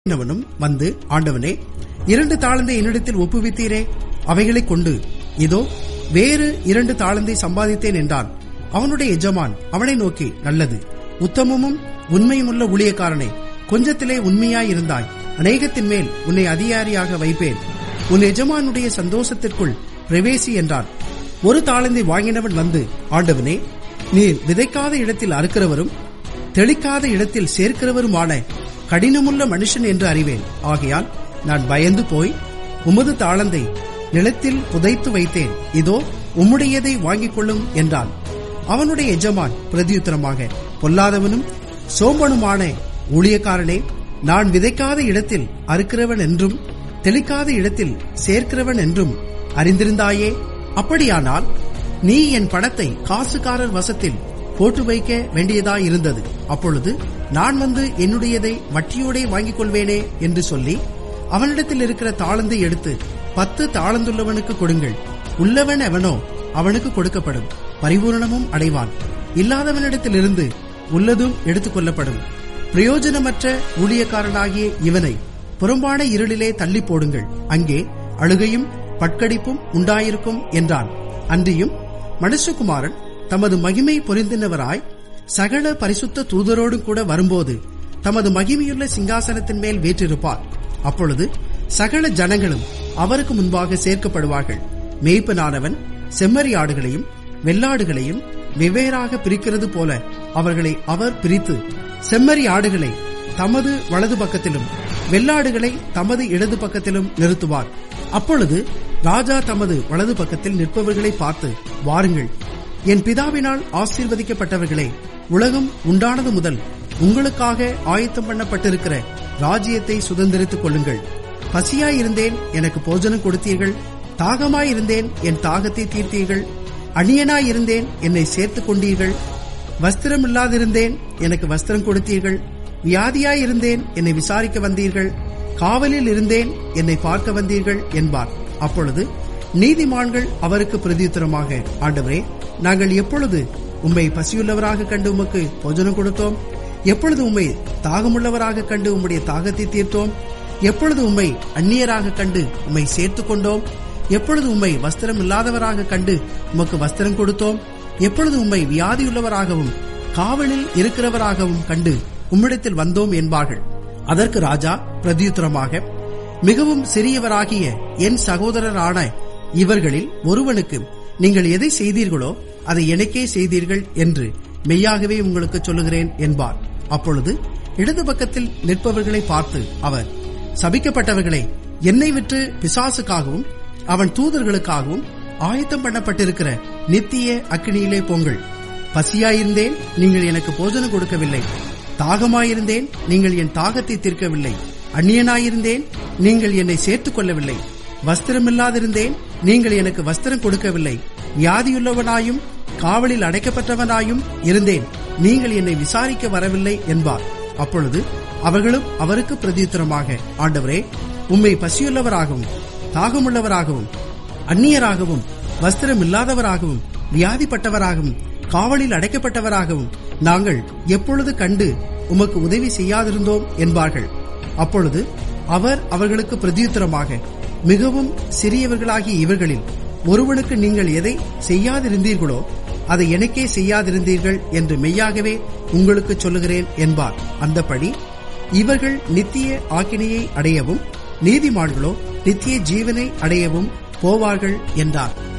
வாங்கினவனும் வந்து ஆண்டவனே இரண்டு தாளந்தை என்னிடத்தில் ஒப்புவித்தீரே அவைகளைக் கொண்டு இதோ வேறு இரண்டு தாளந்தை சம்பாதித்தேன் என்றான் அவனுடைய எஜமான் அவனை நோக்கி நல்லது உத்தமமும் உண்மையுமுள்ள ஊழியக்காரனே கொஞ்சத்திலே உண்மையாயிருந்தாய் அநேகத்தின் மேல் உன்னை அதிகாரியாக வைப்பேன் உன் எஜமானுடைய சந்தோஷத்திற்குள் பிரவேசி என்றான் ஒரு தாளந்தை வாங்கினவன் வந்து ஆண்டவனே நீர் விதைக்காத இடத்தில் அறுக்கிறவரும் தெளிக்காத இடத்தில் சேர்க்கிறவருமான கடினமுள்ள மனுஷன் என்று அறிவேன் ஆகையால் நான் பயந்து போய் உமது தாளந்தை நிலத்தில் புதைத்து வைத்தேன் இதோ உம்முடையதை வாங்கிக் கொள்ளும் என்றான் அவனுடைய எஜமான் பிரதியுத்தரமாக பொல்லாதவனும் சோம்பனுமான ஊழியக்காரனே நான் விதைக்காத இடத்தில் அறுக்கிறவன் என்றும் தெளிக்காத இடத்தில் சேர்க்கிறவன் என்றும் அறிந்திருந்தாயே அப்படியானால் நீ என் பணத்தை காசுக்காரர் வசத்தில் போட்டு வைக்க வேண்டியதாயிருந்தது அப்பொழுது நான் வந்து என்னுடையதை வட்டியோடே வாங்கிக் கொள்வேனே என்று சொல்லி அவனிடத்தில் இருக்கிற தாளந்தை எடுத்து பத்து தாளந்துள்ளவனுக்கு கொடுங்கள் உள்ளவன் எவனோ அவனுக்கு கொடுக்கப்படும் பரிபூரணமும் அடைவான் இல்லாதவனிடத்திலிருந்து உள்ளதும் எடுத்துக் கொள்ளப்படும் பிரயோஜனமற்ற ஊழியக்காரனாகிய இவனை புறம்பான இருளிலே தள்ளி போடுங்கள் அங்கே அழுகையும் பட்கடிப்பும் உண்டாயிருக்கும் என்றான் அன்றியும் மனுஷகுமாரன் தமது மகிமை பொருந்தினவராய் சகல பரிசுத்த தூதரோடு கூட வரும்போது தமது மகிமையுள்ள சிங்காசனத்தின் மேல் வேற்றிருப்பார் அப்பொழுது சகல ஜனங்களும் அவருக்கு முன்பாக சேர்க்கப்படுவார்கள் மேய்ப்பனானவன் செம்மறி ஆடுகளையும் வெள்ளாடுகளையும் வெவ்வேறாக பிரிக்கிறது போல அவர்களை அவர் பிரித்து செம்மறி ஆடுகளை தமது வலது பக்கத்திலும் வெள்ளாடுகளை தமது இடது பக்கத்திலும் நிறுத்துவார் அப்பொழுது ராஜா தமது வலது பக்கத்தில் நிற்பவர்களை பார்த்து வாருங்கள் என் பிதாவினால் ஆசீர்வதிக்கப்பட்டவர்களே உலகம் உண்டானது முதல் உங்களுக்காக ஆயத்தம் பண்ணப்பட்டிருக்கிற ராஜ்யத்தை சுதந்திரித்துக் கொள்ளுங்கள் பசியாயிருந்தேன் எனக்கு போஜனம் கொடுத்தீர்கள் தாகமாயிருந்தேன் என் தாகத்தை தீர்த்தீர்கள் அந்நியனாயிருந்தேன் என்னை சேர்த்துக் கொண்டீர்கள் வஸ்திரம் இல்லாதிருந்தேன் எனக்கு வஸ்திரம் கொடுத்தீர்கள் வியாதியாயிருந்தேன் என்னை விசாரிக்க வந்தீர்கள் காவலில் இருந்தேன் என்னை பார்க்க வந்தீர்கள் என்பார் அப்பொழுது நீதிமான்கள் அவருக்கு பிரதியுத்தரமாக ஆண்டவரே நாங்கள் எப்பொழுது உம்மை பசியுள்ளவராக கண்டு உமக்கு போஜனம் கொடுத்தோம் எப்பொழுது உம்மை தாகமுள்ளவராக கண்டு உம்முடைய தாகத்தை தீர்த்தோம் எப்பொழுது உம்மை அந்நியராக கண்டு உம்மை சேர்த்துக் கொண்டோம் எப்பொழுது உம்மை வஸ்திரம் இல்லாதவராக கண்டு உமக்கு வஸ்திரம் கொடுத்தோம் எப்பொழுது உம்மை வியாதியுள்ளவராகவும் காவலில் இருக்கிறவராகவும் கண்டு உம்மிடத்தில் வந்தோம் என்பார்கள் அதற்கு ராஜா பிரதியுத்தரமாக மிகவும் சிறியவராகிய என் சகோதரரான இவர்களில் ஒருவனுக்கு நீங்கள் எதை செய்தீர்களோ அதை எனக்கே செய்தீர்கள் என்று மெய்யாகவே உங்களுக்கு சொல்லுகிறேன் என்பார் அப்பொழுது இடது பக்கத்தில் நிற்பவர்களை பார்த்து அவர் சபிக்கப்பட்டவர்களை என்னை விட்டு பிசாசுக்காகவும் அவன் தூதர்களுக்காகவும் ஆயத்தம் பண்ணப்பட்டிருக்கிற நித்திய அக்கினியிலே போங்கள் பசியாயிருந்தேன் நீங்கள் எனக்கு போஜனம் கொடுக்கவில்லை தாகமாயிருந்தேன் நீங்கள் என் தாகத்தை தீர்க்கவில்லை அந்நியனாயிருந்தேன் நீங்கள் என்னை சேர்த்துக் கொள்ளவில்லை வஸ்திரமில்லாதிருந்தேன் நீங்கள் எனக்கு வஸ்திரம் கொடுக்கவில்லை வியாதியுள்ளவனாயும் காவலில் அடைக்கப்பட்டவனாயும் இருந்தேன் நீங்கள் என்னை விசாரிக்க வரவில்லை என்பார் அப்பொழுது அவர்களும் அவருக்கு பிரதியுத்தரமாக ஆண்டவரே உம்மை பசியுள்ளவராகவும் தாகமுள்ளவராகவும் அந்நியராகவும் வஸ்திரம் இல்லாதவராகவும் வியாதிப்பட்டவராகவும் காவலில் அடைக்கப்பட்டவராகவும் நாங்கள் எப்பொழுது கண்டு உமக்கு உதவி செய்யாதிருந்தோம் என்பார்கள் அப்பொழுது அவர் அவர்களுக்கு பிரதியுத்தரமாக மிகவும் சிறியவர்களாகிய இவர்களில் ஒருவனுக்கு நீங்கள் எதை செய்யாதிருந்தீர்களோ அதை எனக்கே செய்யாதிருந்தீர்கள் என்று மெய்யாகவே உங்களுக்கு சொல்லுகிறேன் என்பார் அந்தபடி இவர்கள் நித்திய ஆக்கினையை அடையவும் நீதிமான்களோ நித்திய ஜீவனை அடையவும் போவார்கள் என்றார்